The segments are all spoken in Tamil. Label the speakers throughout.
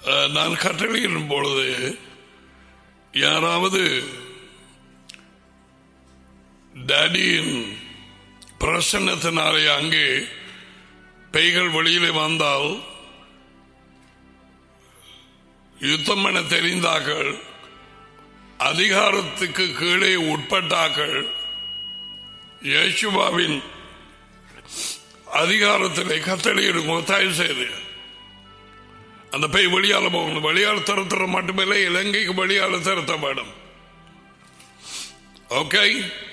Speaker 1: அஹ், நான் கட்டளையிடும் பொழுது யாராவது டேடியின் பிரசன்னத்தினாலே அங்கே பெய்கள் வெளியிலே வந்தால் யுத்தம் என தெரிந்தார்கள் அதிகாரத்துக்கு கீழே உட்பட்டார்கள் இயேசுவாவின் அதிகாரத்திலே கத்தளையிடுங்க தயவு செய்து அந்த பெய் வெளியால போகணும் வெளியால திறத்துற மட்டுமில்லை இலங்கைக்கு வெளியால திறத்த வேணும் ஓகே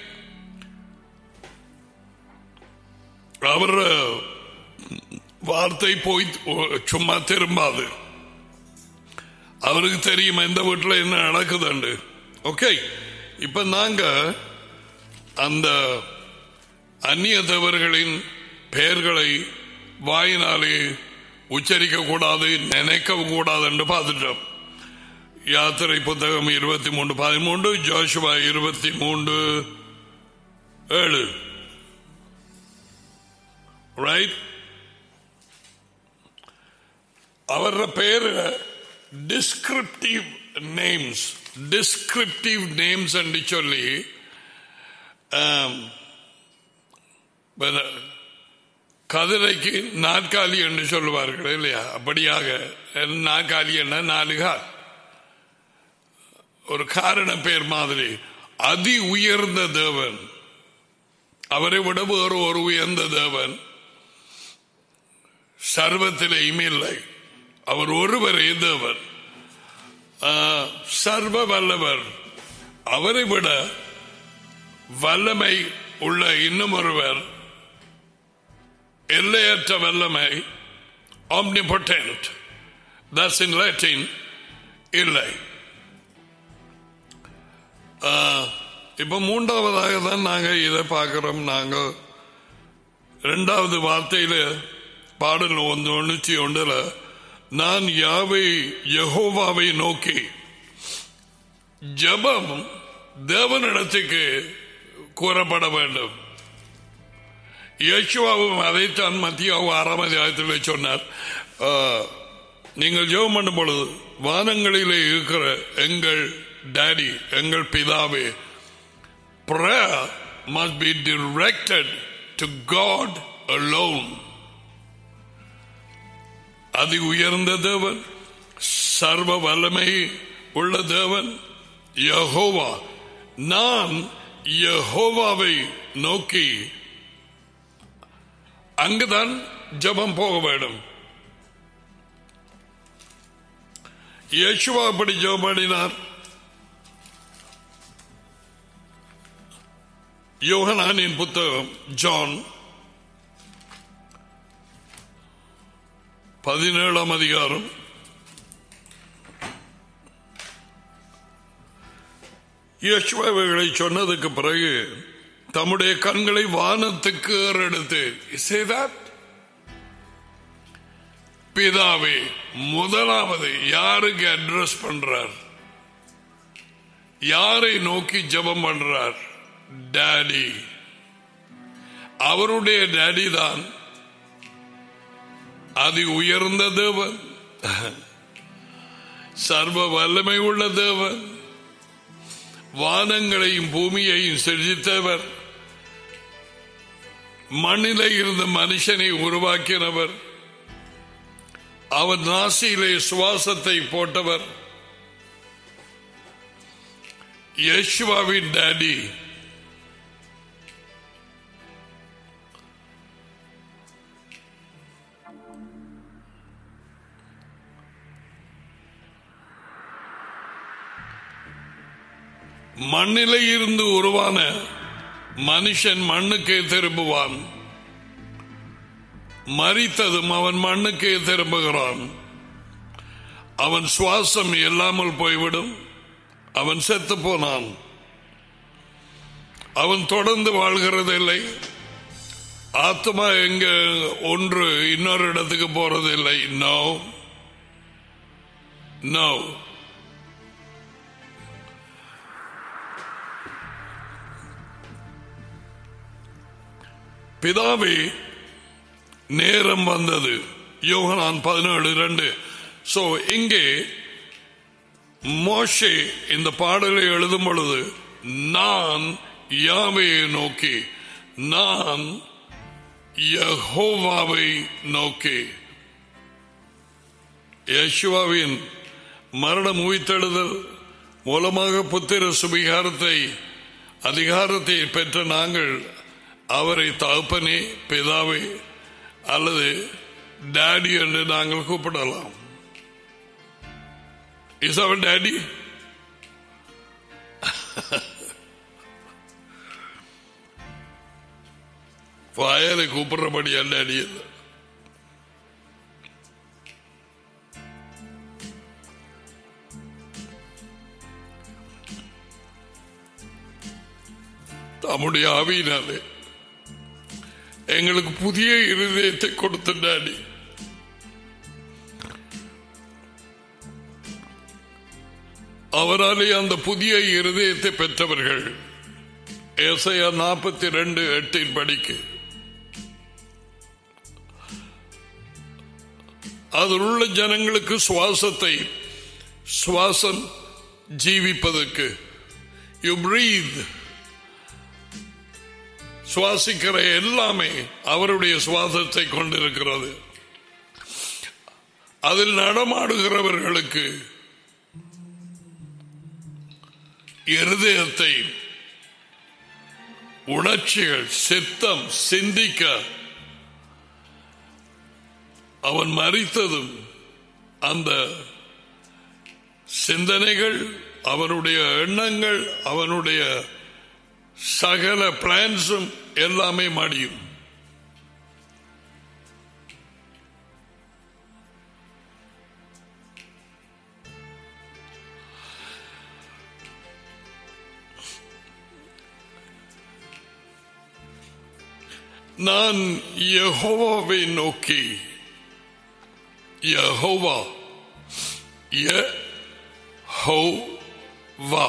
Speaker 1: அவர் வார்த்தை போய் சும்மா திரும்பாது அவருக்கு தெரியும் எந்த வீட்டில் என்ன நடக்குதுண்டு ஓகே இப்ப நாங்க அந்த அந்நிய தேவர்களின் பெயர்களை வாயினாலே உச்சரிக்க கூடாது நினைக்கவும் கூடாது என்று பார்த்துட்டோம் யாத்திரை புத்தகம் இருபத்தி மூன்று பதிமூன்று ஜோஷுவா இருபத்தி மூன்று ஏழு ரைட் அவர பேரு டிஸ்கிரிப்டிவ் நேம்ஸ் டிஸ்கிரிப்டிவ் நேம்ஸ் என்று சொல்லி ஆம், பல- கதிரைக்கு நாற்காலி என்று சொல்லுவார்கள் இல்லையா அப்படியாக நாற்காலி என்ன நாலு கால் ஒரு காரண பேர் மாதிரி அதி உயர்ந்த தேவன் அவரை விட வேறு ஒரு உயர்ந்த தேவன் சர்வத்திலேயும் இல்லை அவர் ஒருவரே தேவன் ஆ, சர்வ வல்லவர் அவரை விட வல்லமை உள்ள இன்னும் ஒருவர் எல்லையற்ற வல்லமை omnipotent that's in Latin இல்லை ஆ, இப்ப மூன்றாவதாக தான் நாங்க இதை பார்க்கிறோம் நாங்க இரண்டாவது வார்த்தையில பாடல் ஒன்று தொண்ணூத்தி ஒன்றுல நான் யாவை யெகோவாவை நோக்கி ஜெபம் தேவனிடத்துக்கு கூறப்பட வேண்டும் இயேசுவாவும் அதைத்தான் மத்தியாவும் ஆறாம் அதிகாரத்தில் சொன்னார் ஆ, நீங்கள் ஜெபம் பண்ணும் பொழுது வானங்களிலே இருக்கிற எங்கள் டாடி எங்கள் பிதாவே prayer must be directed to God alone. அதி உயர்ந்த தேவன் சர்வ வல்லமை உள்ள தேவன் யெகோவா நான் யெகோவாவை நோக்கி அங்குதான் ஜெபம் போக வேண்டும் இயேசுவா அப்படி ஜெபம் பண்ணினார் யோகனானின் புத்தகம் ஜான் பதினேழாம் அதிகாரம் இயேசுவாவைகளை சொன்னதுக்கு பிறகு தம்முடைய கண்களை வானத்துக்கு ஏறெடுத்து Say that? பிதாவே முதலாவது யாருக்கு அட்ரஸ் பண்றார் யாரை நோக்கி ஜெபம் பண்றார் டாடி அவருடைய டாடி தான் அதி உயர்ந்த தேவன் சர்வ வல்லமை உள்ள தேவன் வானங்களையும் பூமியையும் சிருஷ்டித்தவர் மண்ணிலே இருந்த மனுஷனை உருவாக்கினவர் அவர் நாசியிலே சுவாசத்தை போட்டவர் யேசுவாவின் டாடி மண்ணிலே இருந்து உருவான மனுஷன் மண்ணுக்கே திரும்புவான் மறித்ததும் அவன் மண்ணுக்கே திரும்புகிறான் அவன் சுவாசம் இல்லாமல் போய்விடும் அவன் செத்து போனான் அவன் தொடர்ந்து வாழ்கிறதில்லை ஆத்மா எங்க ஒன்று இன்னொரு இடத்துக்கு போறதில்லை நோ நோ பிதாவே நேரம் வந்தது யோகனான் பதினேழு ரெண்டு சோ இங்கே மோஷே இந்த பாடலை எழுதும் பொழுது நான் யாவையை நோக்கி நான் யஹோவாவை நோக்கி யேசுவாவின் மரணம் உயிர்த்தெழுதல் மூலமாக புத்திர சுபிகாரத்தை அதிகாரத்தை பெற்ற நாங்கள் அவரை தகப்பனே பிதாவே அல்லது டாடி என்று நாங்கள் கூப்பிடலாம் இஸ் அவர் டாடி வாயாலை கூப்பிடுறபடியா டாடி இல்லை தம்முடைய ஆவியினாலே எங்களுக்கு புதிய இருதயத்தை கொடுத்த டாடி அவராலே அந்த புதிய இருதயத்தை பெற்றவர்கள் ஏசையா நாற்பத்தி ரெண்டு எட்டின் படிக்கு அதில் உள்ள ஜனங்களுக்கு சுவாசத்தை சுவாசம் ஜீவிப்பதற்கு யூ பிரீத் சுவாசிக்கிற எல்லாமே அவருடைய சுவாசத்தை கொண்டிருக்கிறது அதில் நடமாடுகிறவர்களுக்கு இருதயத்தை உணர்ச்சிகள் சித்தம் சிந்திக்க அவன் மறித்ததும் அந்த சிந்தனைகள் அவனுடைய எண்ணங்கள் அவனுடைய சகல பிளான்ஸும் எல்லாமே மடியும் நான் யெகோவாவை நோக்கி யெகோவா யெகோவா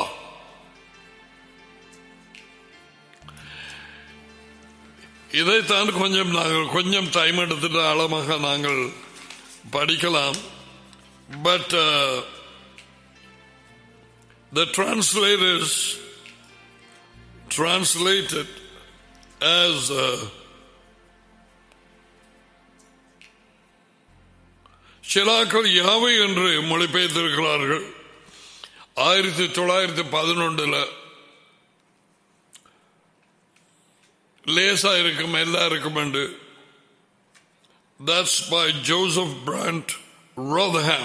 Speaker 1: இதைத்தான் கொஞ்சம் நாங்கள் கொஞ்சம் டைம் எடுத்துட்டு ஆழமாக நாங்கள் படிக்கலாம் but the translators translated as uh, சிலாக்கள் யாவை என்று மொழிபெயர்த்திருக்கிறார்கள் ஆயிரத்தி தொள்ளாயிரத்தி பதினொன்றுல லேசா இருக்கும் எல்லாருக்கும் என்று That's by Joseph Brandt Rotherham.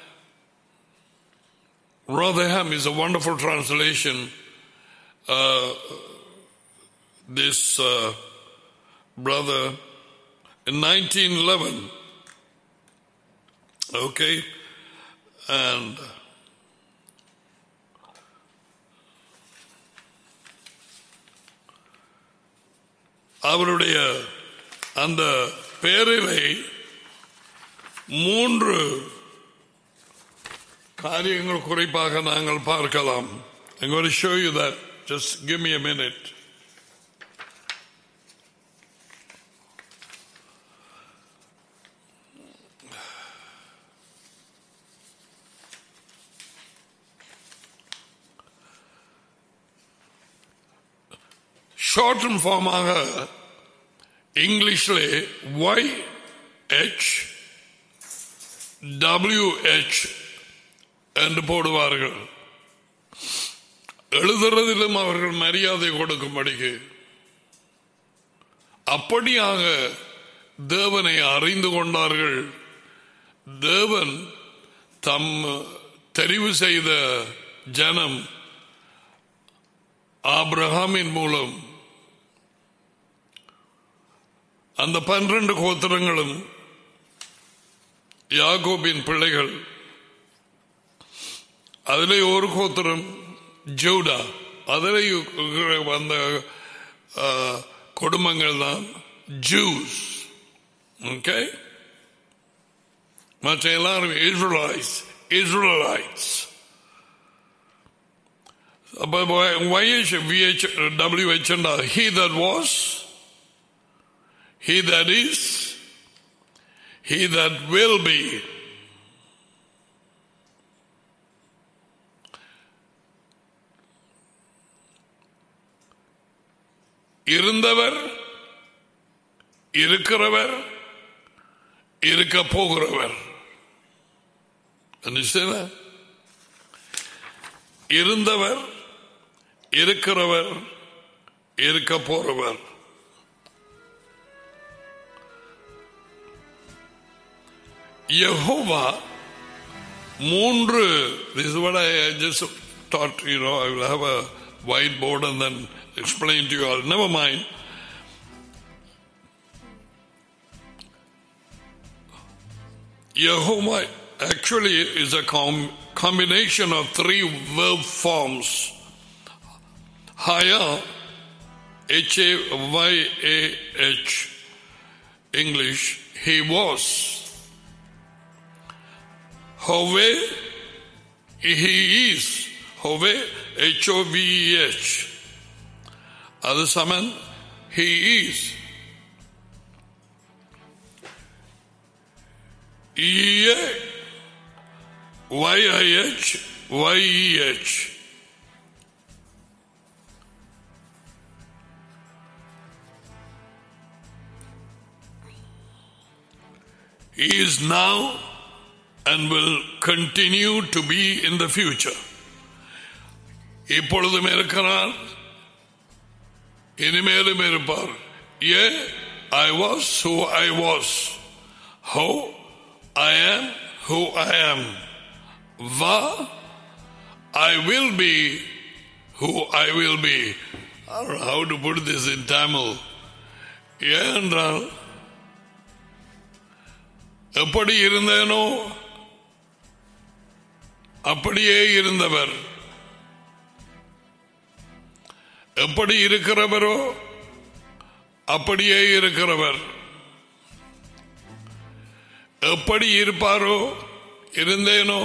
Speaker 1: Rotherham is a wonderful translation. Uh, this uh, brother in 1911. Okay, and அவருடைய அந்த பேரிலை மூன்று காரியங்கள் குறிப்பாக நாங்கள் பார்க்கலாம் I'm going to show you that. Just give me a minute. Shorten ஃபார்மாக இங்கிலீஷில் ஒய் ஹெச் டபிள்யூ ஹெச் என்று போடுவார்கள் எழுதுறதிலும் அவர்கள் மரியாதை கொடுக்கும்படிக்கு அப்படியாக தேவனை அறிந்து கொண்டார்கள் தேவன் தம் தெரிவு செய்த ஜனம் ஆபிரகாமின் மூலம் அந்த பன்னிரண்டு கோத்திரங்களும் யாகோபின் பிள்ளைகள் அதிலே ஒரு கோத்திரம் ஜூடா அதில் வந்த குடும்பங்கள் தான் ஜூஸ் ஓகே மற்ற எல்லாரும் இஸ்ரலைட்ஸ் இஸ்ரலைட்ஸ் அப்போ YH, VH, WH and he that was, he that is, he that will be. இருந்தவர் இருக்கிறவர் இருக்க போகிறவர் Understand that? இருந்தவர் இருக்கிறவர் இருக்க போறவர் யெகோவா மூன்று this is what I just thought you know I will have a whiteboard and then explain to you all never mind Yehovah actually is a com- combination of three verb forms. Haya, H A Y A H, English, he was. Hove, he is. Hove, H O V E H. Other summon, he is. E A Y I H Y E H. He is now and will continue to be in the future. இப்பொழுதும் இருக்கிறார் இனிமேலும் இருப்பார் ஏ I was who I was who I am who I am. Va, I will be who I will be. I don't know how to put this in Tamil. ஏனென்றால் எப்படி இருந்தேனோ அப்படியே இருந்தவர் எப்படி இருக்கிறவரோ அப்படியே இருக்கிறவர் எப்படி இருப்பாரோ இருந்தேனோ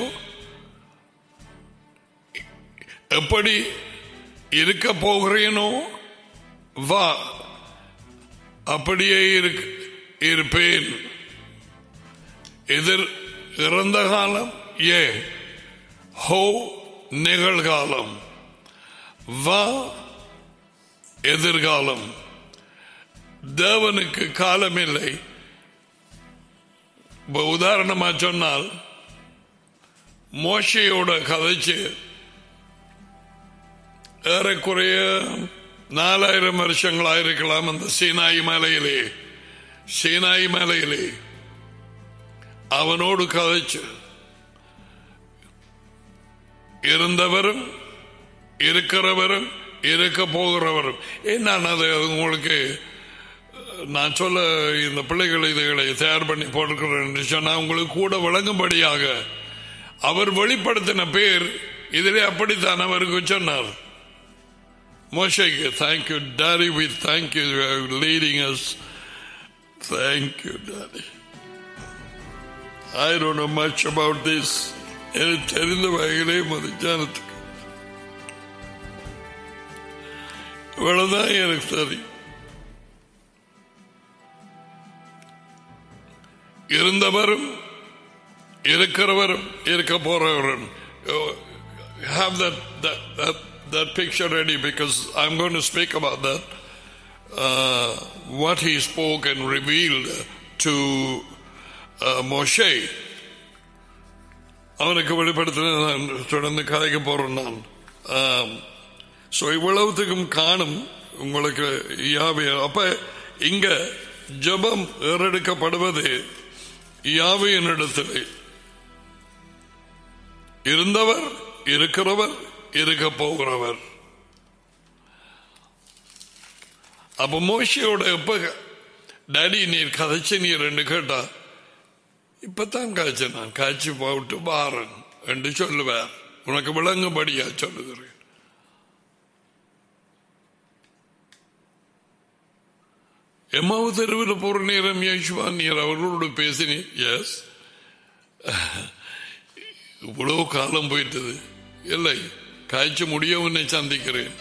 Speaker 1: எப்படி இருக்க போகிறேனோ வா அப்படியே இருக்க- இருப்பேன் எதிர் இறந்த காலம் ஏ ஹோ நிகழ்காலம் வா எதிர்காலம் தேவனுக்கு காலமில்லை இப்ப உதாரணமா சொன்னால் மோசையோட கதைச்சு ஏறக்குறைய நாலாயிரம் வருஷங்களாயிருக்கலாம் அந்த சீனாய் மலையிலே சீனாய் மலையிலே அவனோடு கதைச்சு இருந்தவரும் இருக்கிறவரும் இருக்க போகிறவரும் என்ன அது உங்களுக்கு நான் சொல்ல இந்த பிள்ளைகள் இதுகளை தயார் பண்ணி போட்டுக்கிறேன் சொன்னா உங்களுக்கு கூட விளங்கும்படியாக அவர் வெளிப்படுத்தின பேர் இதிலே அப்படித்தான் அவருக்கு சொன்னார் மோஷைக்கு தேங்க்யூ டாரி with thank you leading as thank you டாரி I don't know much about this எனக்கு தெரிந்த வகையிலே மதிச்சானத்துக்கு இவ்வளவுதான் எனக்கு தெரியும் இருந்தவரும் இருக்கிறவரும் இருக்க போறவரும் have that, that that that picture ready because I'm going to speak about that uh, what he spoke and revealed to uh, Moshe அவனுக்கு வெளிப்படுத்தின நான் தொடர்ந்து கதைக்க போறேன் நான் ஸோ இவ்வளவுத்துக்கும் காணும் உங்களுக்கு யாவே அப்ப இங்க ஜபம் ஏறெடுக்கப்படுவது யாவையின் இடத்திலே இருந்தவர் இருக்கிறவர் இருக்க போகிறவர் அப்ப மோஷியோட எப்ப டாடி நீர் கதைச்சு நீர் என்று கேட்டா இப்பதான் காய்ச்ச நான் காய்ச்சி போட்டு பாரன் என்று சொல்லுவார் உனக்கு விளங்கும்படியா சொல்லுகிறேன் எம்மாவு தெருவில் போற நேரம் யேசுவா நீர் அவர்களோடு பேசினீர் எஸ் இவ்வளவு காலம் போயிட்டது இல்லை காய்ச்ச முடிய உன்னை சந்திக்கிறேன்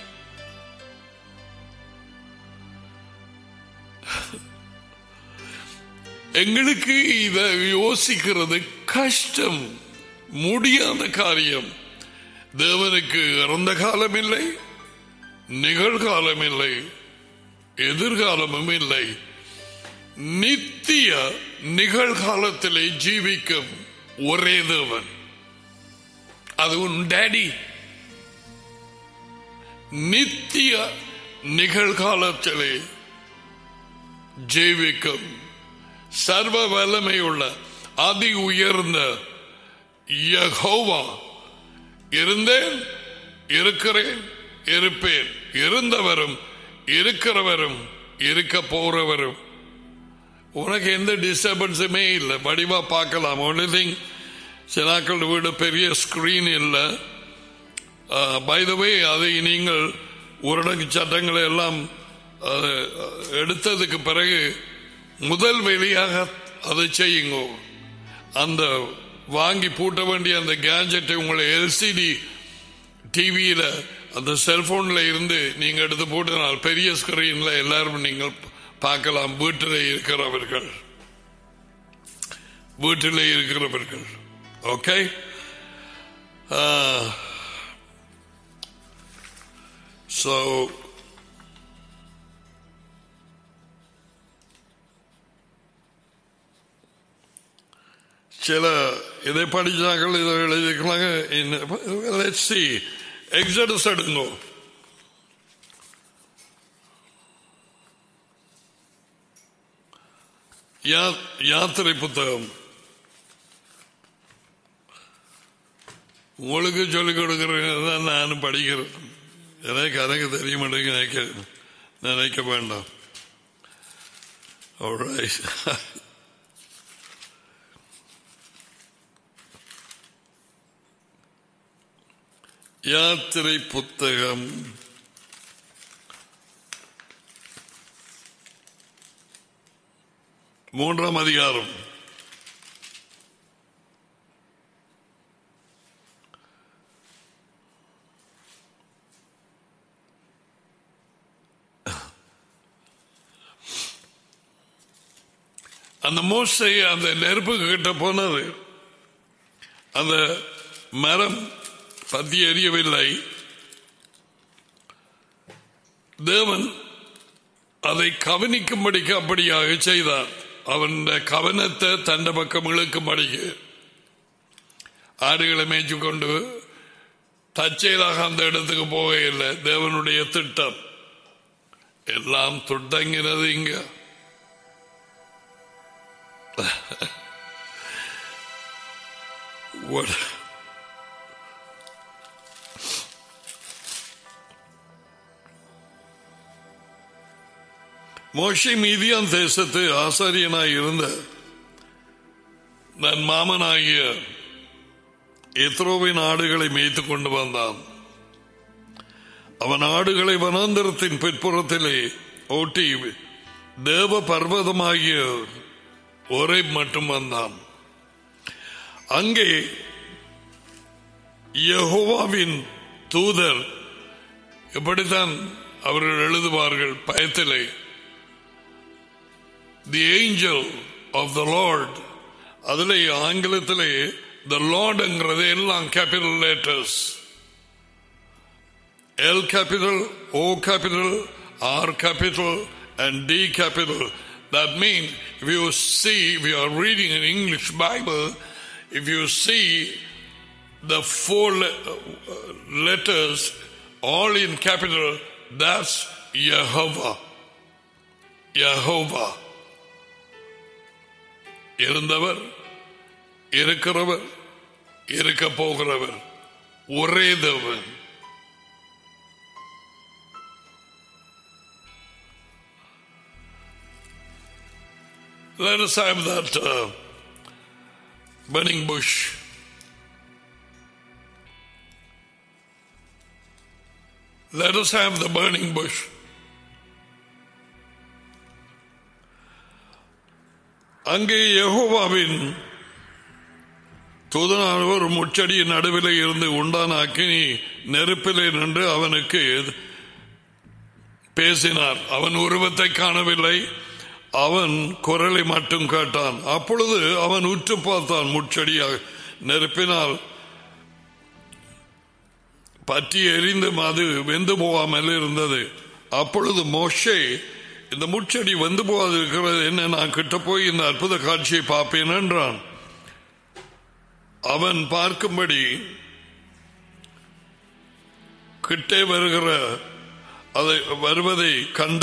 Speaker 1: எங்களுக்கு இதை யோசிக்கிறது கஷ்டம் முடியாத காரியம் தேவனுக்கு இறந்த காலம் இல்லை நிகழ்காலம் இல்லை எதிர்காலமும் இல்லை நித்திய நிகழ்காலத்திலே ஜீவிக்கும் ஒரே தேவன் அது உன் டேடி நித்திய நிகழ்காலத்திலே ஜீவிக்கும் சர்வ வல்லமையுள்ள அதி உயர்ந்த யகோவா இருந்தேன் இருக்கிறேன் இருப்பேன் இருந்தவரும் இருக்கிறவரும் இருக்க போறவரும் உனக்கு எந்த டிஸ்டர்பன்ஸுமே இல்லை வடிவா பார்க்கலாம் ஒன்லி திங் சினாக்கள் வீடு பெரிய ஸ்கிரீன் இல்லை பை த வே அதை நீங்கள் ஊரடங்கு சட்டங்களை எல்லாம் அஹ், எடுத்ததுக்கு பிறகு முதல் வெளியாக அதை செய்யுங்க அந்த வாங்கி பூட்ட வேண்டிய அந்த கேஜெட்டை உங்களை எல்சிடி டிவியில அந்த செல்போன்ல இருந்து நீங்க எடுத்து போட்டனால் பெரிய ஸ்கிரீன்ல எல்லாரும் நீங்கள் பார்க்கலாம் வீட்டில் இருக்கிறவர்கள் வீட்டில் இருக்கிறவர்கள் ஓகே ஸோ சில இதை படிச்சார்கள் இதை எழுதிக்கலாங்க லெட்ஸ் சி எக்ஸடஸ் எடுங்கோ யா- யாத்திரை புத்தகம் உங்களுக்கு சொல்லிக் கொடுக்கிறேன் தான் நானும் படிக்கிறேன் எனக்கு எனக்கு தெரிய மாட்டேங்க நினைக்க நினைக்க வேண்டாம் Alright. யாத்திரை புத்தகம் மூன்றாம் அதிகாரம் அந்த மோசை அந்த நெருப்பு கிட்ட போனது அந்த மரம் பத்தி எரியவில்லை தேவன் அதை கவனிக்கும்படிக்கு அப்படியாக செய்தார் அவன் கவனத்தை தண்ட பக்கம் இழுக்கும்படிக்கு ஆடுகளை மேய்ச்சி கொண்டு தற்செயலாக அந்த இடத்துக்கு போகையில்லை தேவனுடைய திட்டம் எல்லாம் துட்டங்கினது இங்க What? மோஷி மீதியான் தேசத்து ஆசாரியனாய் இருந்த தன் மாமனாகிய எத்ரோவின் ஆடுகளை மேய்த்து கொண்டு வந்தான் அவன் ஆடுகளை வனாந்தரத்தின் பிற்புறத்திலே ஓட்டி தேவ பர்வதமாகிய ஒரே மட்டும் வந்தான் அங்கே யெகோவாவின் தூதர் இப்படித்தான் அவர்கள் எழுதுவார்கள் பயத்திலே the angel of the lord அதில் ஆங்கிலத்திலே த லார்டுங்கிறது எல்லாம் capital letters L capital O capital R capital and D capital That means if you see, if you are reading an English Bible, if you see the four le- uh, letters all in capital, that's Yehovah. Yehovah. இருந்தவர் இருக்கிறவர் இருக்க போகிறவர் ஒரே தேவன் Let us have that uh, burning bush. Let us have the burning bush. அங்கே யெகோவாவின் தூதனானவர் ஒரு முச்சடியின் நடுவிலே இருந்து உண்டான அக்கினி நெருப்பிலே நின்று அவனுக்கு பேசினார் அவன் உருவத்தை காணவில்லை அவன் குரலை மட்டும் கேட்டான் அப்பொழுது அவன் உற்று பார்த்தான் முச்சடியாக நெருப்பினால் பற்றி எரிந்தும் அது வெந்து போகாமல் இருந்தது அப்பொழுது மோஷே இந்த முச்செடி வந்து போகாது இருக்கிறது என்ன நான் கிட்ட போய் இந்த அற்புத காட்சியை பார்ப்பேன் என்றான் அவன் பார்க்கும்படி கிட்டே வருகிற அதை வருவதை கண்ட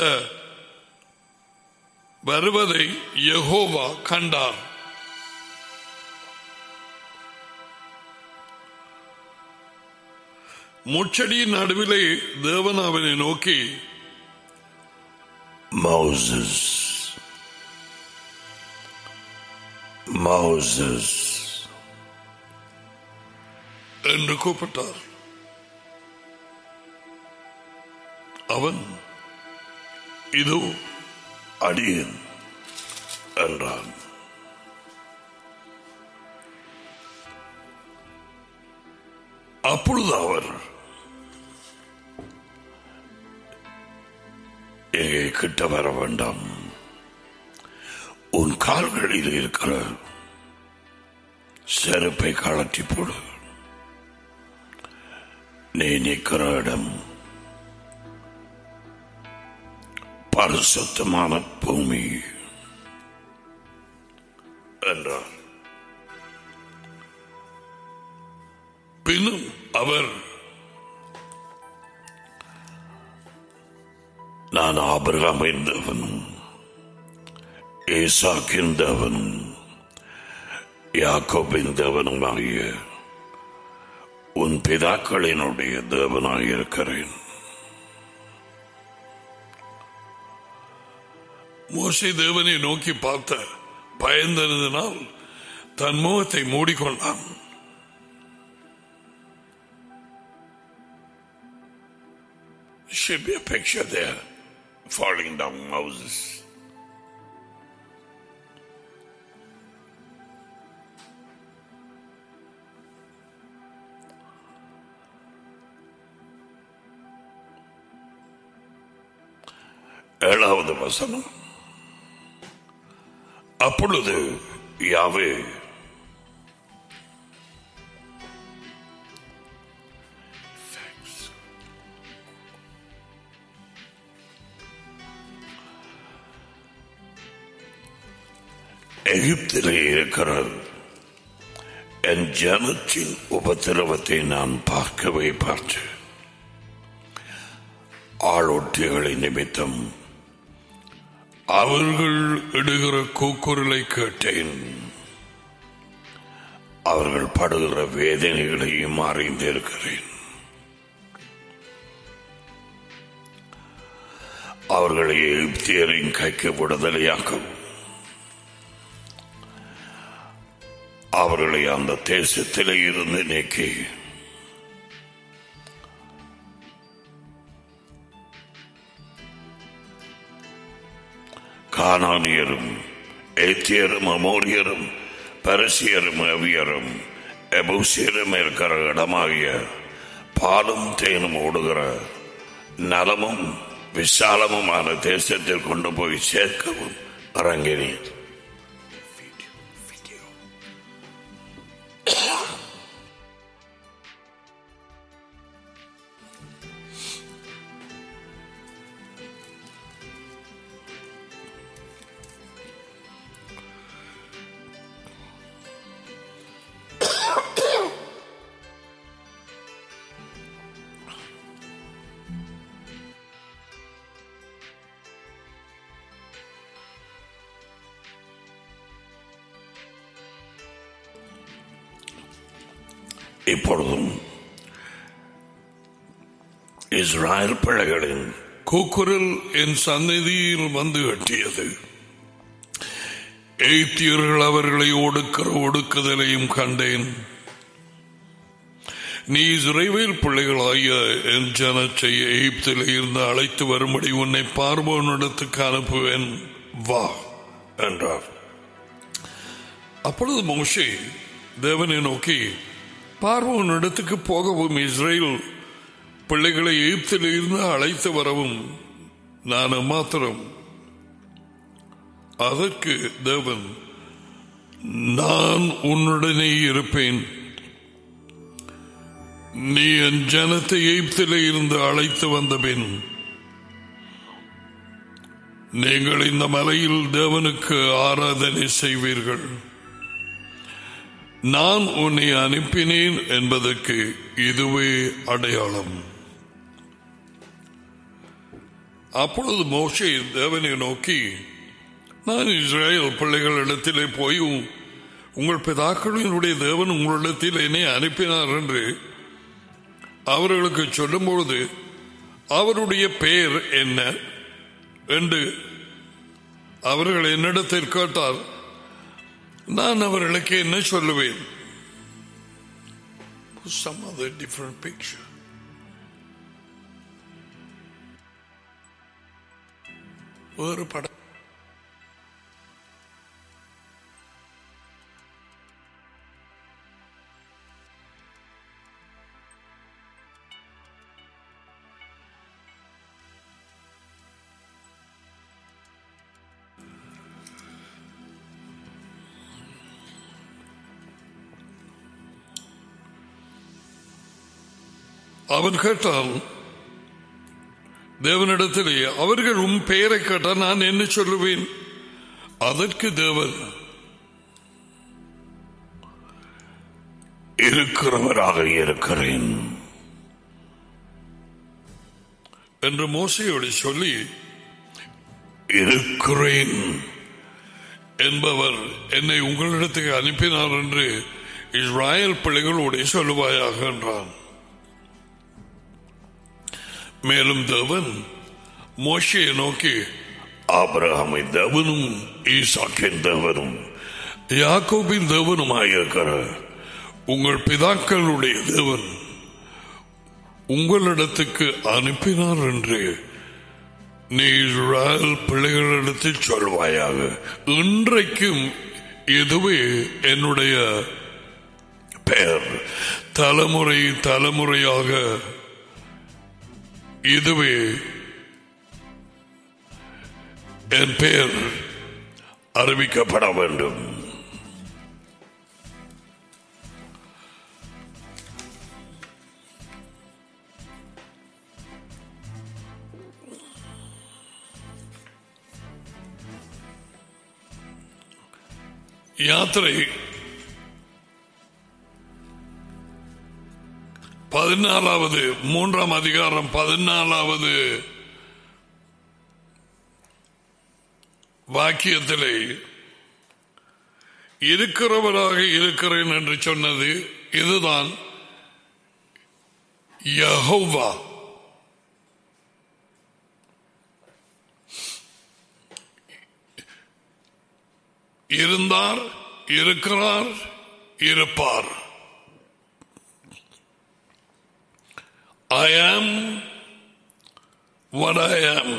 Speaker 1: வருவதை யெகோவா கண்டார் முச்சடியின் நடுவிலே தேவன் அவனை நோக்கி
Speaker 2: Moses. Moses.
Speaker 1: என்று கூப்பிட்டார் அவன் இதோ
Speaker 2: அடியேன் என்றான்
Speaker 1: அப்பொழுது அவர்
Speaker 2: எங்கே கிட்ட வர வேண்டாம் உன் கால்களில் இருக்கிற செருப்பை கழட்டி போடு நீ நிற்கிற இடம் பரிசுத்தமான பூமி என்றார்
Speaker 1: பின்னும் அவர்
Speaker 2: நான் ஆபிரகாமின் தேவனும் ஈசாக்கின் தேவனும் யாக்கோபின் தேவனுமாகிய உன் பிதாக்களினுடைய தேவனாயிருக்கிறேன்
Speaker 1: மோசே தேவனை நோக்கி பார்த்த பயந்ததினால் தன் முகத்தை மூடிக்கொண்டான்
Speaker 2: Should be a picture there falling down Moses. ஏழாவது வசனம் அப்பொழுது யாவே எகிப்திலே இருக்கிற என் ஜனத்தின் உபத்திரவத்தை நான் பார்க்கவே பார்த்து ஆளொட்டிகளை நிமித்தம்
Speaker 1: அவர்கள் இடுகிற கூக்குரலை கேட்டேன்
Speaker 2: அவர்கள் படுகிற வேதனைகளையும் அறிந்திருக்கிறேன் அவர்களை எகிப்தியரின் கைக்கு விடுதலையாக்கவும் அவர்களை அந்த தேசத்திலே இருந்து நீக்கி கானானியரும் ஏத்தியரும் அமோரியரும் பரசியரும் அவியரும் எபூசியரும் இருக்கிற இடமாகிய பாலும் தேனும் ஓடுகிற நலமும் விசாலமுமான தேசத்தில் கொண்டு போய் சேர்க்கவும் இறங்கினேன் இப்பொழுதும் இஸ்ராயல் பிள்ளைகளின்
Speaker 1: கூக்குரல் என் சந்நிதியில் வந்து எட்டியது எய்த்தியர்கள் அவர்களை ஒடுக்கிற ஒடுக்குதலையும் கண்டேன் நீ இஸ்ரவேல் பிள்ளைகளாகிய என் ஜனத்தை எகிப்தில் இருந்து அழைத்து வரும்படி உன்னை பார்வோனிடத்துக்கு அனுப்புவேன் வா
Speaker 2: என்றார்
Speaker 1: அப்பொழுது மோஷே தேவனை நோக்கி பார்வோன் இடத்துக்கு போகவும் இஸ்ரேல் பிள்ளைகளை எகிப்தில் இருந்து அழைத்து வரவும் நான் மாத்திரம் அதற்கு தேவன் நான் உன்னுடனே இருப்பேன் நீ என் ஜனத்தை எகிப்திலே இருந்து அழைத்து வந்த பின் நீங்கள் இந்த மலையில் தேவனுக்கு ஆராதனை செய்வீர்கள் நான் உன்னை அனுப்பினேன் என்பதற்கு இதுவே அடையாளம் அப்பொழுது மோசே தேவனை நோக்கி நான் இஸ்ரேல் பிள்ளைகளிடத்திலே போய் உ- உங்கள் பிதாக்களினுடைய தேவன் உங்களிடத்தில் என்னை அனுப்பினார் என்று அவர்களுக்கு சொல்லும்பொழுது அவருடைய பெயர் என்ன என்று அவர்கள் என்னிடத்தில் கேட்டார் நான் அவர்களுக்கு என்ன சொல்லுவேன் some other different picture வேறு படம் அவன் கேட்டான் தேவனிடத்திலே அவர்கள் உன் பெயரை கேட்டால் நான் என்ன சொல்லுவேன் அதற்கு தேவன்
Speaker 2: இருக்கிறவராக இருக்கிறேன்
Speaker 1: என்று மோசையோடு சொல்லி
Speaker 2: இருக்கிறேன்
Speaker 1: என்பவர் என்னை உங்களிடத்துக்கு அனுப்பினார் என்று இஸ்ராயல் பிள்ளைகளோடு சொல்லுவாயாக என்றான் மேலும் தேவன் மோசையை நோக்கி
Speaker 2: ஆபிரகாமை தேவனும் ஈசாக்கின் தேவனும்
Speaker 1: யாக்கோபின் தேவனுமாய்
Speaker 2: இருக்கிற
Speaker 1: உங்கள் பிதாக்களுடைய தேவன் உங்களிடத்துக்கு அனுப்பினார் என்று நீ இஸ்ராயல் பிள்ளைகளிடத்தில் சொல்வாயாக இன்றைக்கும் இதுவே என்னுடைய
Speaker 2: பெயர்
Speaker 1: தலைமுறை தலைமுறையாக இதுவே என் பெயர்
Speaker 2: அறிவிக்கப்பட வேண்டும்
Speaker 1: யாத்திரை பதினாலாவது மூன்றாம் அதிகாரம் பதினாலாவது வாக்கியத்திலே இருக்கிறவராக இருக்கிறேன் என்று சொன்னது இதுதான் யஹோவா இருந்தார் இருக்கிறார் இருப்பார் I am what I am.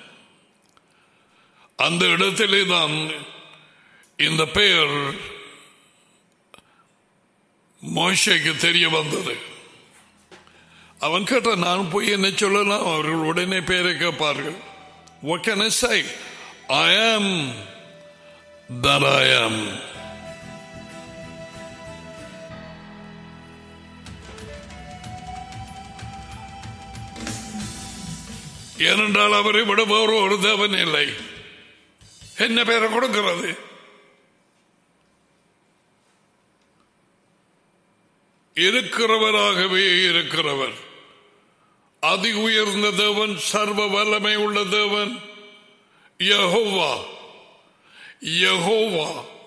Speaker 1: அந்த இடத்திலே தான் இந்த பெயர் மோஷைக்கு தெரிய வந்தது அவன் கேட்ட நான் போய் என்ன சொல்லலாம் அவர்கள் உடனே பெயரை கேட்பார்கள் What can I say? I am that I am. ஏனென்றால் அவரை விட வேறு ஒரு தேவன் இல்லை என்ன பேரை கொடுக்கிறது இருக்கிறவராகவே இருக்கிறவர் அதி உயர்ந்த தேவன் சர்வ வல்லமை உள்ள தேவன் Jehovah Jehovah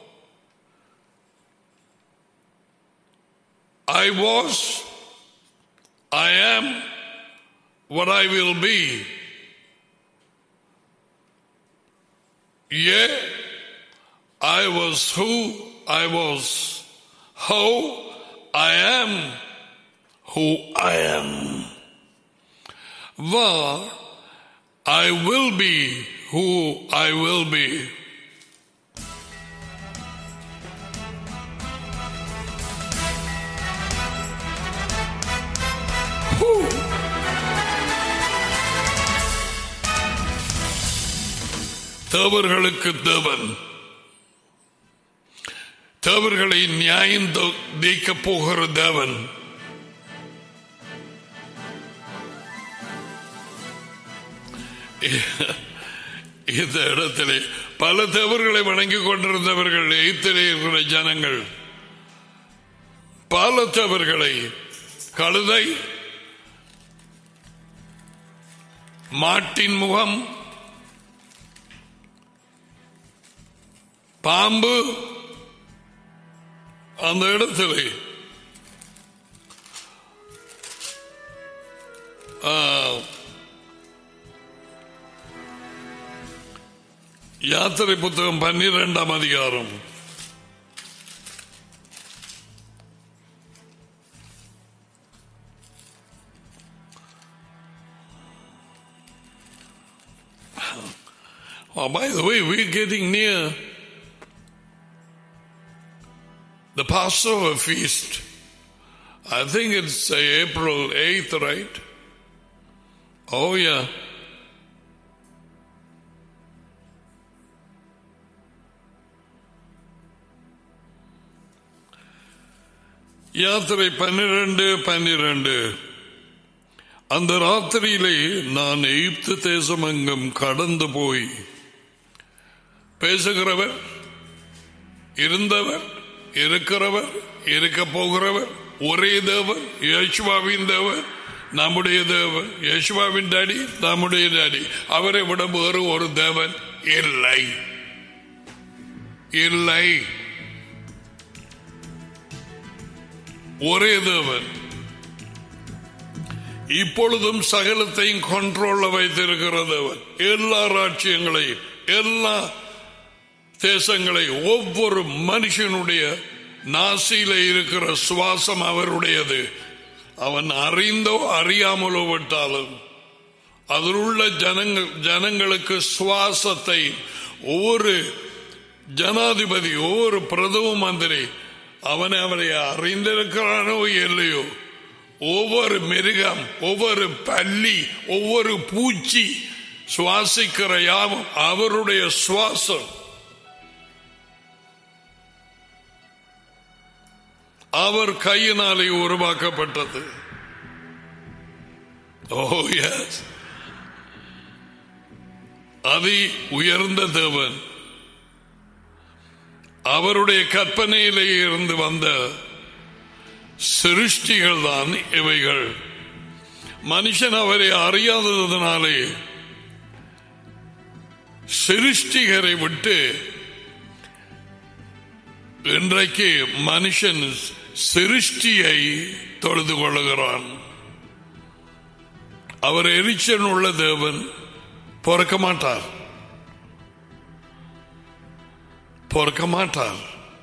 Speaker 1: I was, I am what I will be. Yeah, I was who I was, how I am who I am. Var, I will be who I will be. Whew. தேவர்களுக்கு தேவன் தேவர்களை நியாயம் நீக்க போகிற தேவன் இந்த இடத்திலே பல தேவர்களை வணங்கிக் கொண்டிருந்தவர்கள் எய்த்திலே இருக்கிற ஜனங்கள் பல தேவர்களை கழுதை மாட்டின் முகம் பாம்பு அந்த இடத்திலே ஆ, யாத்திரை புத்தகம் பன்னிரெண்டாம் அதிகாரம் Oh, by the way, we're getting near the Passover feast. I think it's uh, April 8th, right? Oh, yeah. யாத்திரை பன்னிரண்டு பன்னிரண்டு அந்த ராத்திரியிலே நான் எகிப்து தேசம் எங்கும் கடந்து போய் பேசுகிறவர் இருந்தவர் இருக்கிறவர் இருக்க போகிறவர் ஒரே தேவர் யேசுவாவின் தேவர் நம்முடைய தேவன் யேசுவாவின் டாடி நம்முடைய டாடி அவரை விட வேறு ஒரு தேவன் இல்லை இல்லை ஒரே தேவன் இப்பொழுதும் சகலத்தையும் கண்ட்ரோல்ல வைத்திருக்கிற தேவன் எல்லா ராட்சியங்களையும் எல்லா தேசங்களை ஒவ்வொரு மனுஷனுடைய நாசியில இருக்கிற சுவாசம் அவருடையது அவன் அறிந்தோ அறியாமலோ விட்டாலும் அதில் உள்ள ஜனங்கள் ஜனங்களுக்கு சுவாசத்தை ஒவ்வொரு ஜனாதிபதி ஒவ்வொரு பிரதம மந்திரி அவனை அவனை அறிந்திருக்கிறானோ இல்லையோ ஒவ்வொரு மிருகம் ஒவ்வொரு பள்ளி ஒவ்வொரு பூச்சி சுவாசிக்கிற யாவும் அவருடைய சுவாசம் அவர் கையினாலே உருவாக்கப்பட்டது ஓ எஸ் அதி உயர்ந்த தேவன் அவருடைய கற்பனையிலே இருந்து வந்த சிருஷ்டிகள் தான் இவைகள் மனுஷன் அவரை அறியாததினாலே சிருஷ்டிகரை விட்டு இன்றைக்கு மனுஷன் சிருஷ்டியை தொழுது கொள்ளுகிறான் அவர் எரிச்சன் உள்ள தேவன் பொறுக்க மாட்டார் பொறுக்க மாட்டார்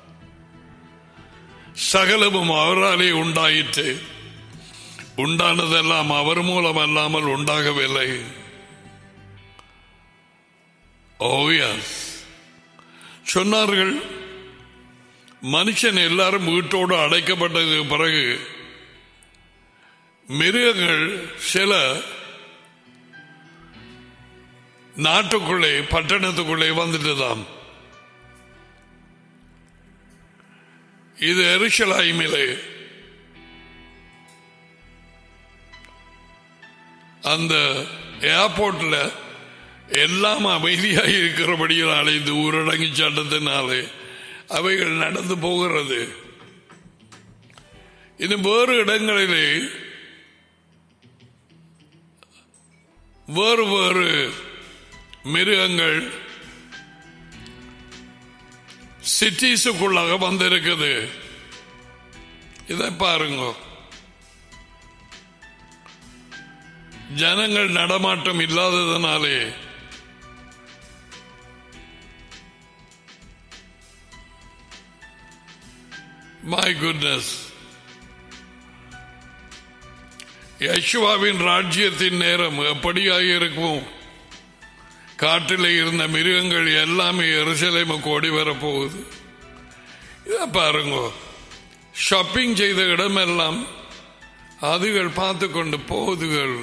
Speaker 1: சகலமும் அவராலே உண்டாயிற்று உண்டானதெல்லாம் அவர் மூலம் அல்லாமல் உண்டாகவில்லை ஓயாஸ் சொன்னார்கள் மனுஷன் எல்லாரும் வீட்டோடு அடைக்கப்பட்டது பிறகு மிருகங்கள் சில நாட்டுக்குள்ளே பட்டணத்துக்குள்ளே வந்துட்டுதான் இது எருசலாய்மிலே அந்த ஏர்போர்ட்ல எல்லாம் அமைதியாக இருக்கிறபடியினாலே இந்த ஊரடங்கு சட்டத்தினாலே அவைகள் நடந்து போகிறது இது வேறு இடங்களிலே வேறு வேறு மிருகங்கள் சிட்டிஸுக்குள்ளாக வந்திருக்குது இதை பாருங்க ஜனங்கள் நடமாட்டம் இல்லாததனாலே மை குட்னஸ் யசுவாவின் ராஜ்யத்தின் நேரம் எப்படியாக இருக்கும் காட்டில் இருந்த மிருகங்கள் எல்லாமே எருசலேமுக்கு ஓடி வரப்போகுது இதை பாருங்க ஷாப்பிங் செய்த இடமெல்லாம் அதுகள் பார்த்து கொண்டு போகுதுகள்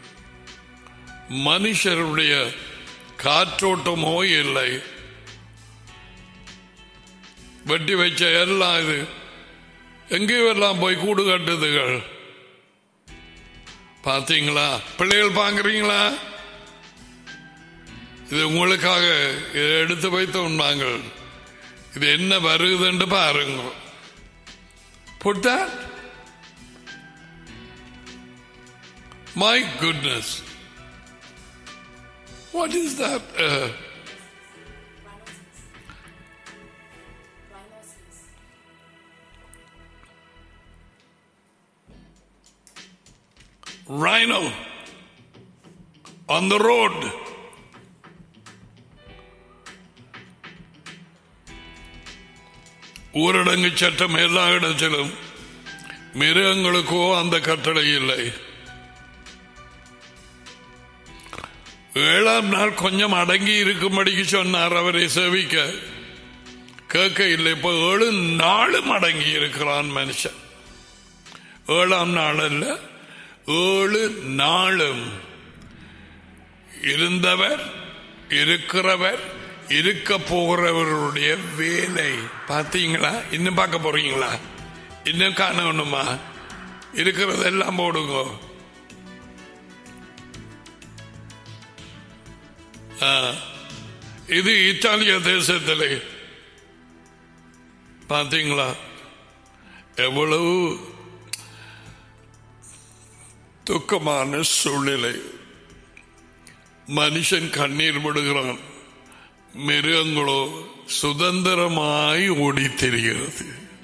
Speaker 1: மனுஷருடைய காற்றோட்டமோ இல்லை வெட்டி வச்ச எல்லாம் இது எங்கேயும் எல்லாம் போய் கூடு கட்டுதுகள் பார்த்தீங்களா பிள்ளைகள் பாக்குறீங்களா இது உங்களுக்காக இதை எடுத்து வைத்தோம் நாங்கள் இது என்ன வருகுதுன்னு பாருங்க Put that. My goodness. What is that? Uh, rhino on the road. ஊரடங்கு சட்டம் எல்லா இடத்திலும் மிருகங்களுக்கோ அந்த கட்டளை இல்லை ஏழாம் நாள் கொஞ்சம் அடங்கி இருக்கும்படிக்கு சொன்னார் அவரை சேவிக்க கேட்க இல்லை இப்போ ஏழு நாளும் அடங்கி இருக்கிறான் மனுஷன் ஏழாம் நாள் அல்ல ஏழு நாளும் இருந்தவர் இருக்கிறவர் இருக்க போகிறவருடைய வேலை பார்த்தீங்களா இன்னும் பார்க்க போறீங்களா இன்னும் காணணுமா இருக்கிறதெல்லாம் போடுங்க ஆ, இது இத்தாலிய தேசத்திலே பார்த்தீங்களா எவ்வளவு துக்கமான சூழ்நிலை மனுஷன் கண்ணீர் விடுகிறான் மிருகங்களோ சுதந்திரமாய் ஓடித் திரிகிறது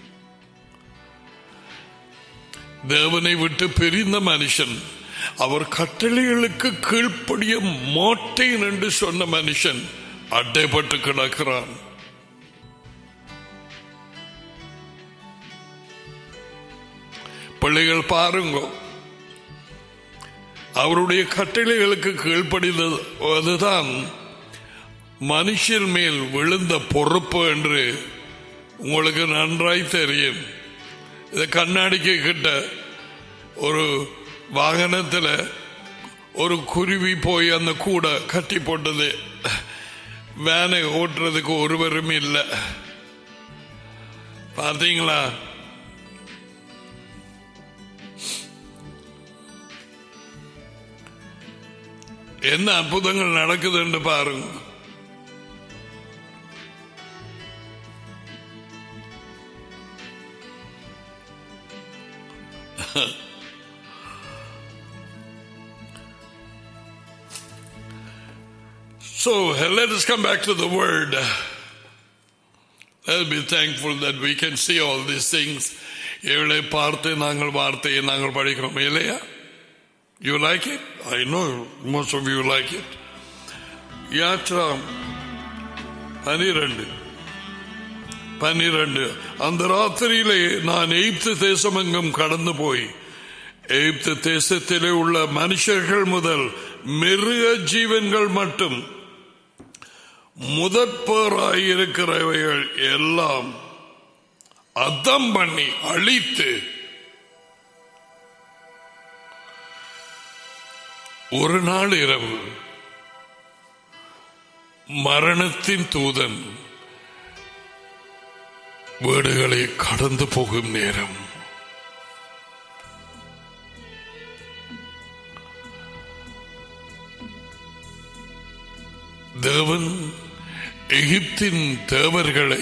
Speaker 1: தேவனை விட்டு பிரிந்த மனுஷன் அவர் கட்டளைகளுக்கு கீழ்ப்படிய மாட்டேன் என்று சொன்ன மனுஷன் அட்டைப்பட்டு கிடக்கிறான் பிள்ளைகள் பாருங்க அவருடைய கட்டளைகளுக்கு கீழ்ப்படிந்தது அதுதான் மனுஷன் மேல் விழுந்த பொறுப்பு என்று உங்களுக்கு நன்றாய் தெரியும் இது கண்ணாடிக்கு கிட்ட ஒரு வாகனத்தில் ஒரு குருவி போய் அந்த கூடை கட்டி போட்டது வேனை ஓட்டுறதுக்கு ஒருவரும் இல்லை பார்த்தீங்களா என்ன அற்புதங்கள் நடக்குதுன்னு பாருங்க So let us come back to the word. Let's be thankful that we can see all these things. இவளை பார்த்து நாங்கள் வார்த்தையை நாங்கள் படிக்கிறோம் இல்லையா you like it I know most of you like it யாத்ரா பனிரெண்டு பன்னிரண்டு அந்த ராத்திரியிலே நான் எய்ப்து தேசமெங்கும் கடந்து போய் எய்ப்து தேசத்திலே உள்ள மனுஷர்கள் முதல் மிருக ஜீவன்கள் மட்டும் முதற்பேராயிருக்கிறவைகள் எல்லாம் அதம் பண்ணி அழித்து ஒரு நாள் இரவு மரணத்தின் தூதன் வீடுகளை கடந்து போகும் நேரம் தேவன் எகிப்தின் தேவர்களை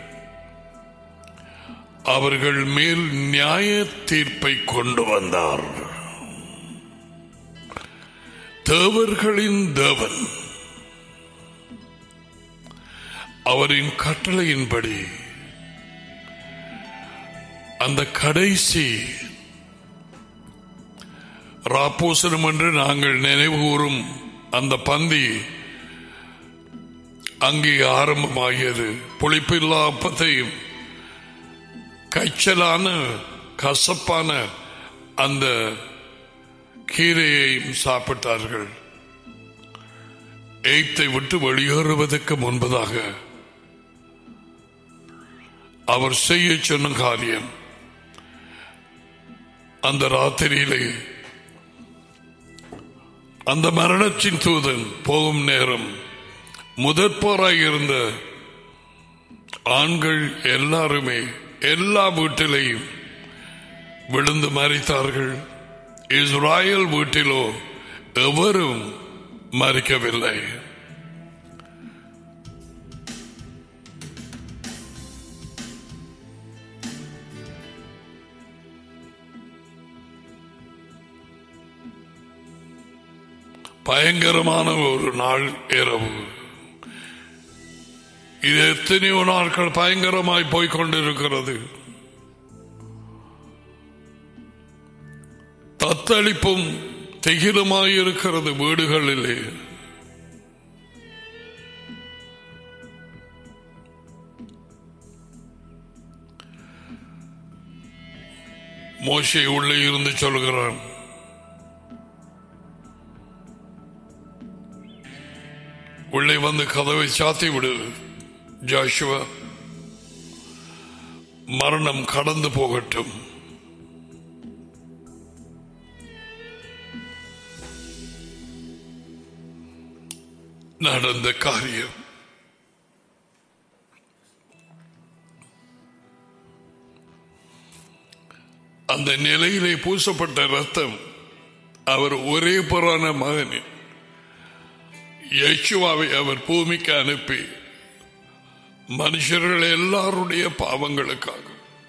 Speaker 1: அவர்கள் மேல் நியாய தீர்ப்பை கொண்டு வந்தார் தேவர்களின் தேவன் அவரின் கட்டளையின்படி அந்த கடைசி ராப்போசனம் என்று நாங்கள் நினைவு கூறும் அந்த பந்தி அங்கே ஆரம்பமாகியது புளிப்பில்லா அப்பத்தையும் கைச்சலான கசப்பான அந்த கீரையையும் சாப்பிட்டார்கள் எய்த்தை விட்டு வெளியேறுவதற்கு முன்பதாக அவர் செய்ய சொன்ன காரியம் அந்த ராத்திரியிலே அந்த மரணத்தின் தூதன் போகும் நேரம் முதற்போராய் இருந்த ஆண்கள் எல்லாருமே எல்லா வீட்டிலையும் விழுந்து மறித்தார்கள் இஸ்ராயல் வீட்டிலோ எவரும் மறிக்கவில்லை பயங்கரமான ஒரு நாள் இரவு இது எத்தனையோ நாட்கள் பயங்கரமாய் போய்க் கொண்டிருக்கிறது தத்தளிப்பும் திகிலுமாய் இருக்கிறது வீடுகளிலே மோசை உள்ளே இருந்து சொல்கிறான் உள்ளே வந்து கதவை சாத்தி விடு ஜாஷுவா மரணம் கடந்து போகட்டும் நடந்த காரியம் அந்த நிலையிலே பூசப்பட்ட ரத்தம் அவர் ஒரே புறான மகனின் யேசுவாவை அவர் பூமிக்கு அனுப்பி மனுஷர்கள் எல்லாருடைய பாவங்களுக்காக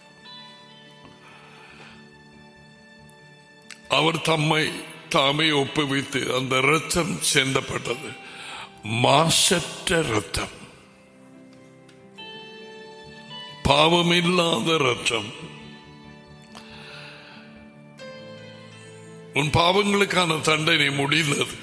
Speaker 1: அவர் தம்மை தாமே ஒப்புவித்து அந்த ரத்தம் செந்தப்பட்டது மாசற்ற ரத்தம் பாவமில்லாத ரத்தம் உன் பாவங்களுக்கான தண்டனை முடிந்தது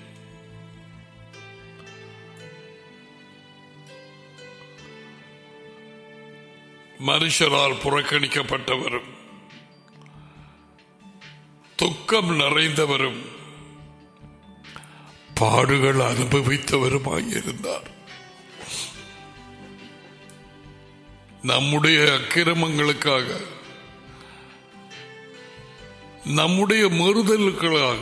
Speaker 1: மனுஷரால் புறக்கணிக்கப்பட்டவரும் துக்கம் நிறைந்தவரும் பாடுகள் அனுபவித்தவருமாயிருந்தார் நம்முடைய அக்கிரமங்களுக்காக நம்முடைய மறுதலுக்காக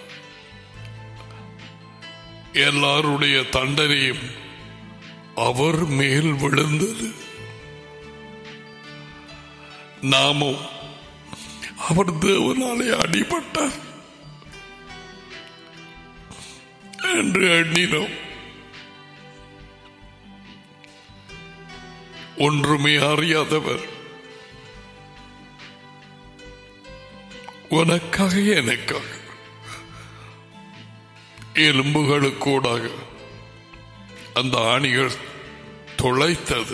Speaker 1: எல்லாருடைய தண்டனையும் அவர் மேல் விழுந்தது நாமும் அவர் தேவனாலே அடிபட்டார் என்று எண்ணினோம் ஒன்றுமே அறியாதவர் உனக்காக எனக்காக எலும்புகளுக்கூடாக அந்த ஆணிகள் துளைத்தது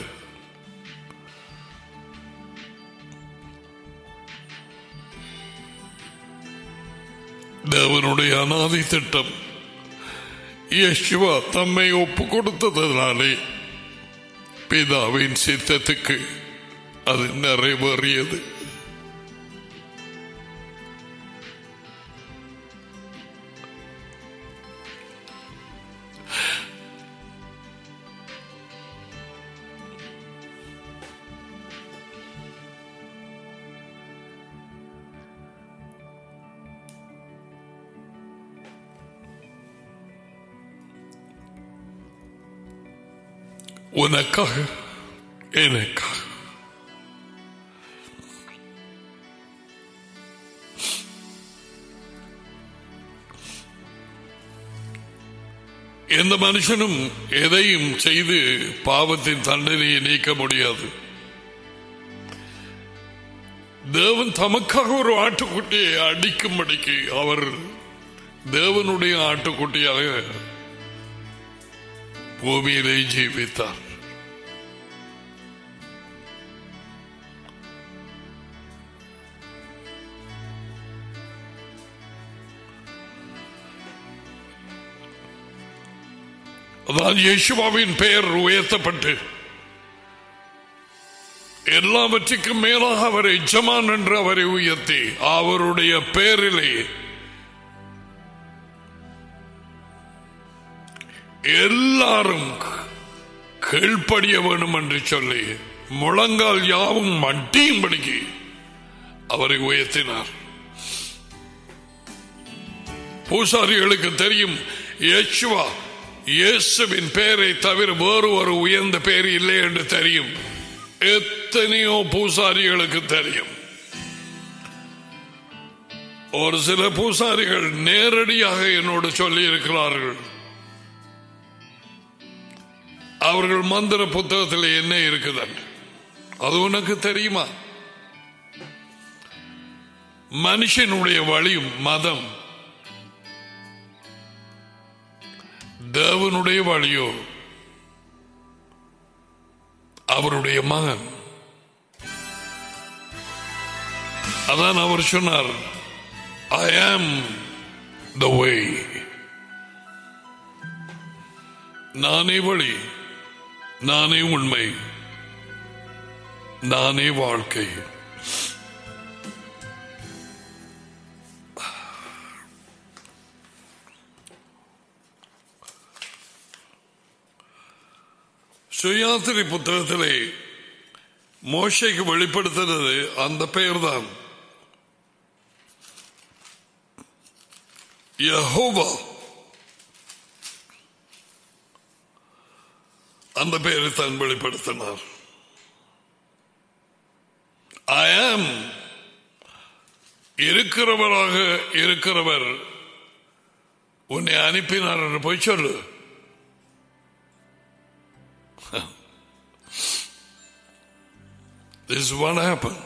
Speaker 1: தேவனுடைய அனாதி திட்டம் யேசுவா தம்மை ஒப்பு கொடுத்ததனாலே பிதாவின் சித்தத்துக்கு அது நிறைவேறியது உனக்காக எனக்காக எந்த மனுஷனும் எதையும் செய்து பாவத்தின் தண்டனையை நீக்க முடியாது தேவன் தமக்காக ஒரு ஆட்டுக்குட்டியை அடிக்கும்படிக்கு அவர் தேவனுடைய ஆட்டுக்குட்டியாக பூமியிலே ஜீவித்தார் அதான் யேசுவாவின் பெயர் உயர்த்தப்பட்டு எல்லாவற்றுக்கும் மேலாக அவரை எஜமான் என்று அவரை உயர்த்தி அவருடைய பெயரிலே எல்லாரும் கீழ்ப்படிய வேண்டும் என்று சொல்லி முழங்கால் யாவும் மட்டியும்படிக்கு அவரை உயர்த்தினார் பூசாரிகளுக்கு தெரியும் யேசுவா இயேசுவின் பெயரை தவிர வேறு ஒரு உயர்ந்த பெயர் இல்லை என்று தெரியும் எத்தனையோ பூசாரிகளுக்கு தெரியும் ஒரு சில பூசாரிகள் நேரடியாக என்னோடு சொல்லி இருக்கிறார்கள் அவர்கள் மந்திர புத்தகத்தில் என்ன இருக்குது அது உனக்கு தெரியுமா மனுஷனுடைய வழி மதம் தேவனுடைய வழியோ அவருடைய மகன் அதான் அவர் சொன்னார் ஐ ஆம் த வே நானே வழி நானே உண்மை நானே வாழ்க்கை சுயாத்திரை புத்தகத்திலே மோஷைக்கு வெளிப்படுத்துறது அந்த பெயர்தான் யஹோவா அந்த பெயரை தான் வெளிப்படுத்தினார் ஐ ஆம் இருக்கிறவராக இருக்கிறவர் உன்னை அனுப்பினார் என்று போய் சொல்லு This is what happened.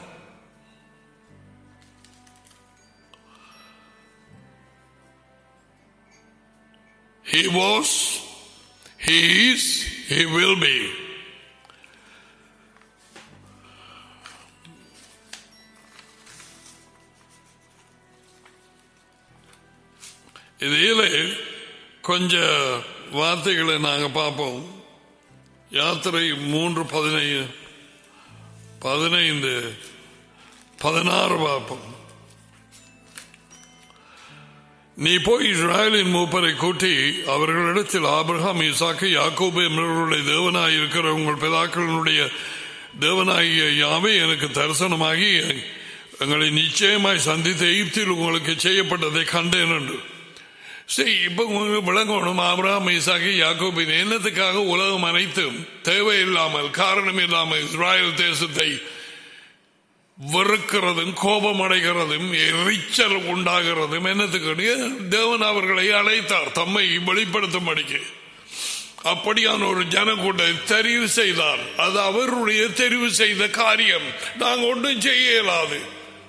Speaker 1: He was, he is, he will be. இதில் கொஞ்ச வார்த்தைகளை நாங்கள் பார்ப்போம் யாத்திரை மூன்று பதினைந்து பதினைந்து பதினாறு பார்ப்போம் நீ போய் இஸ்ராயலின் மூப்பரை கூட்டி அவர்களிடத்தில் ஆபிரகாம் ஈசாக்கு யாக்கோபு என்பவர்களுடைய தேவனாய் இருக்கிற உங்கள் பிதாக்களினுடைய தேவனாகிய யாவே எனக்கு தரிசனமாகி எங்களை நிச்சயமாய் சந்தித்த எகிப்தில் உங்களுக்கு செய்யப்பட்டதை கண்டேன் என்று சரி இப்ப உங்களுக்கு விளங்கணும் ஆபிரகாம் ஈசாக்கு யாக்கோபின் என்னத்துக்காக உலகம் அனைத்தும் தேவையில்லாமல் காரணம் இல்லாமல் இஸ்ராயல் தேசத்தை வெறுக்கிறதும் கோபம் அடைகிறதும் எரிச்சல் உண்டாகிறதும் என்னத்துக்கு தேவன் அவர்களை அழைத்தார் தம்மை வெளிப்படுத்தும்படிக்கு அப்படியான ஒரு ஜனக்கூட்டை தெரிவு செய்தார் அது அவருடைய தெரிவு செய்த காரியம் நாங்கள் ஒன்றும் செய்ய இயலாது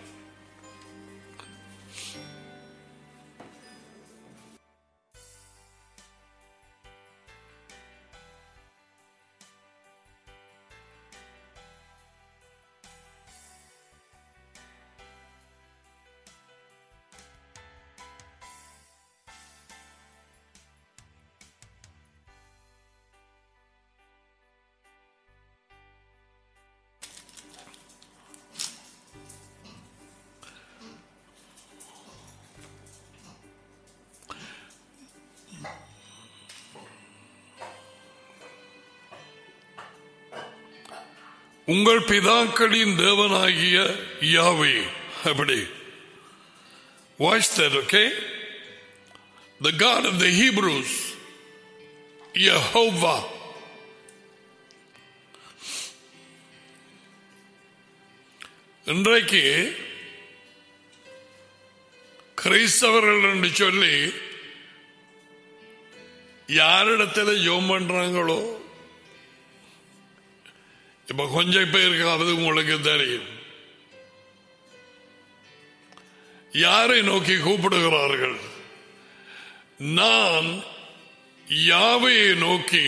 Speaker 1: உங்கள் பிதாக்களின் தேவனாகிய யாவே அப்படி watch that okay the god of the hebrews Yehovah இன்றைக்கு கிறிஸ்தவர்கள் என்று சொல்லி யாரிடத்துல ஜோம் பண்றாங்களோ இப்ப கொஞ்சம் பேருக்காவது உங்களுக்கு தெரியும் யாரை நோக்கி கூப்பிடுகிறார்கள் நான் யாவையை நோக்கி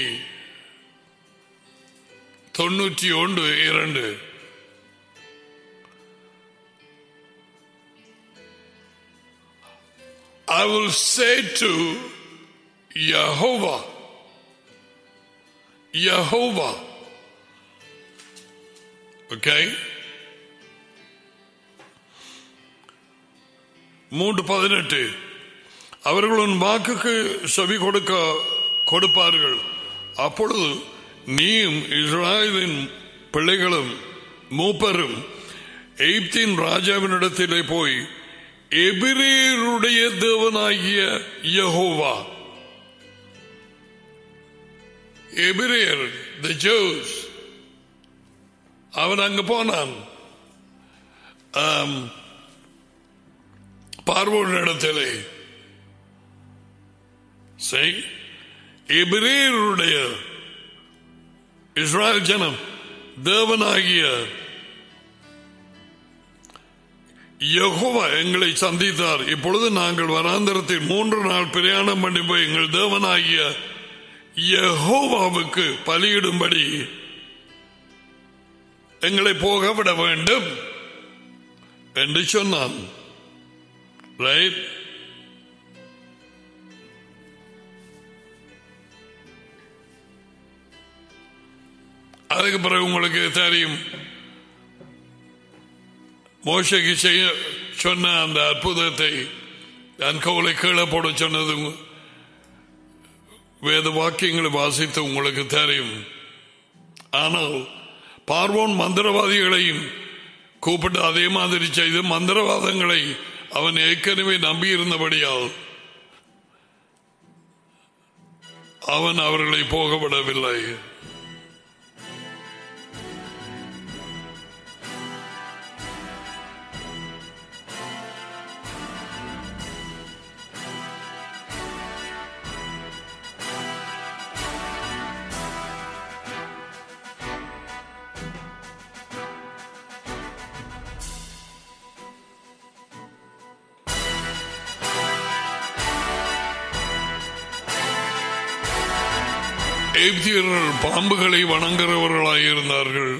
Speaker 1: தொண்ணூற்றி ஒன்று இரண்டு I will say to Jehovah, Jehovah, okay? மூன்று பதினெட்டு அவர்கள் உன் வாக்குக்கு செவி கொடுக்க கொடுப்பார்கள் அப்பொழுது நீயும் இஸ்ராயலின் பிள்ளைகளும் மூப்பரும் எய்ப்தின் ராஜாவினிடத்திலே போய் எபிரேருடைய தேவனாகிய யகோவா எபிரேயர் த ஜோஸ் அவன் அங்க போனான் பார்வோன் இடத்திலே செய் எபிரேயருடைய இஸ்ராயல் ஜனம் தேவனாகிய யகோவா எங்களை சந்தித்தார் இப்பொழுது நாங்கள் வராந்திரத்தில் மூன்று நாள் பிரயாணம் பண்ணி போய் எங்கள் தேவனாகிய யெகோவாவுக்கு பலியிடும்படி எங்களை போக விட வேண்டும் என்று சொன்னான் ரைட் அதுக்கு பிறகு உங்களுக்கு தெரியும் மோசைக்கு செய்ய சொன்ன அந்த அற்புதத்தை தன் கவலை கீழே போட சொன்னது வேத வாக்கியங்களை வாசித்து உங்களுக்கு தெரியும் ஆனால் பார்வோன் மந்திரவாதிகளையும் கூப்பிட்டு அதே மாதிரி செய்து மந்திரவாதங்களை அவன் ஏற்கனவே நம்பியிருந்தபடியால் அவன் அவர்களை போக விடவில்லை எகிப்தியர்கள் பாம்புகளை வணங்குறவர்களாயிருந்தார்கள்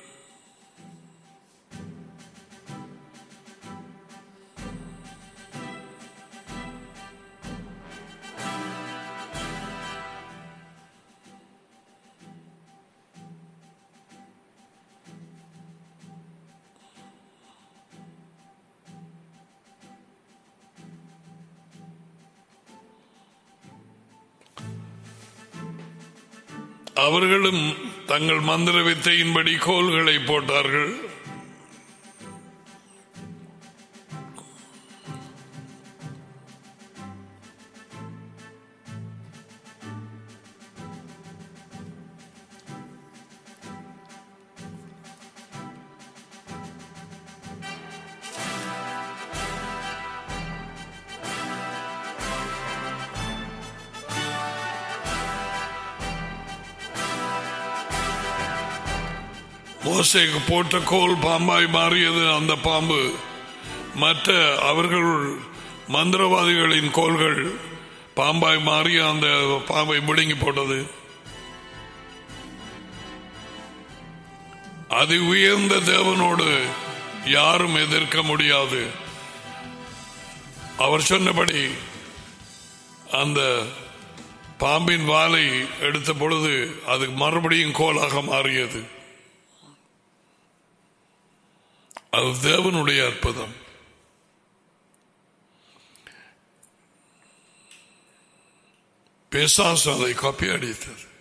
Speaker 1: அவர்களும் தங்கள் மந்திர வித்தையின்படி கோல்களை போட்டார்கள் மோசைக்கு போட்ட கோல் பாம்பாய் மாறியது அந்த பாம்பு மற்ற அவர்கள் மந்திரவாதிகளின் கோல்கள் பாம்பாய் மாறி அந்த பாம்பை முடுங்கி போட்டது அது உயர்ந்த தேவனோடு யாரும் எதிர்க்க முடியாது அவர் சொன்னபடி அந்த பாம்பின் வாலை எடுத்த பொழுது அது மறுபடியும் கோலாக மாறியது அது தேவனுடைய அற்புதம் பிசாசு அதை காப்பி அடித்தது